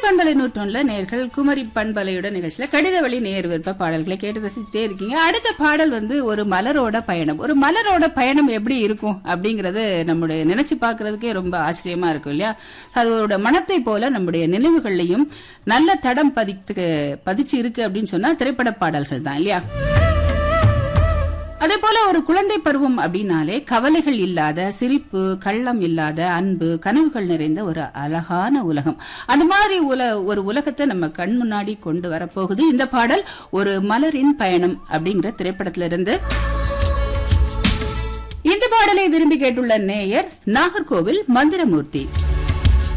பண்பலை நூற்றொன்ல நேர்கள் குமரி பண்பலையோட நிகழ்ச்சியில கடித வழி நேர் விருப்ப பாடல்களை கேட்டு ரசிச்சுட்டே இருக்கீங்க அடுத்த பாடல் வந்து ஒரு மலரோட பயணம் ஒரு மலரோட பயணம் எப்படி இருக்கும் அப்படிங்கறது நம்முடைய நினைச்சு பார்க்கிறதுக்கே ரொம்ப ஆச்சரியமா இருக்கும் இல்லையா அதோட மனத்தை போல நம்முடைய நினைவுகள்லையும் நல்ல தடம் பதித்து பதிச்சு இருக்கு அப்படின்னு சொன்னா திரைப்பட பாடல்கள் தான் இல்லையா அதே போல ஒரு குழந்தை பருவம் அப்படின்னாலே கவலைகள் இல்லாத சிரிப்பு கள்ளம் இல்லாத அன்பு கனவுகள் நிறைந்த ஒரு அழகான உலகம் அந்த மாதிரி உல ஒரு உலகத்தை நம்ம கண் முன்னாடி கொண்டு வரப்போகுது இந்த பாடல் ஒரு மலரின் பயணம் அப்படிங்கிற திரைப்படத்திலிருந்து இந்த பாடலை விரும்பி கேட்டுள்ள நேயர் நாகர்கோவில் மந்திரமூர்த்தி